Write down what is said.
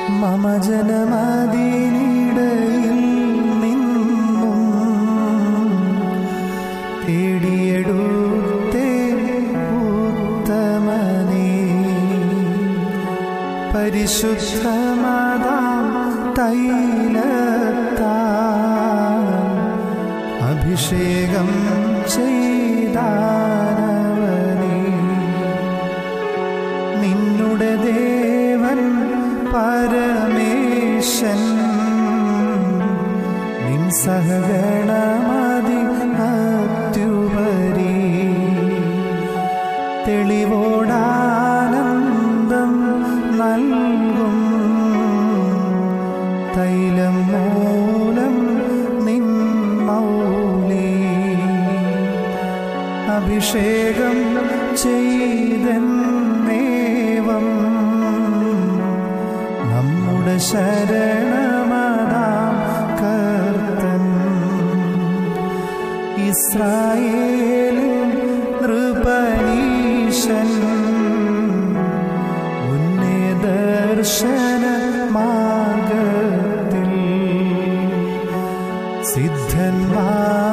മമ ജനമതിനിടയിൽ നിന്നും തേടിയെടുത്തേ ഉത്തമനേ പരിശുദ്ധമാതാം തൈലത്താ അഭിഷേകം ചെയ്താനവനേ നിന്നുടെ ദേവൻ പരമേശൻ നിൻ സഹഗണമതി അത്യുപരി തെളിവോടാനന്ദം നൽകും തൈലം മൂലം നിൻ മൗലി അഭിഷേകം ചെയ്തെന്നേവം നമ്മുടെ ശരണമതാം കർത്തൻ ഇസ്രായേലിൻ നൃപനീശൻ ഉന്നേ ദർശന മാർഗത്തിൽ സിദ്ധന്മാർ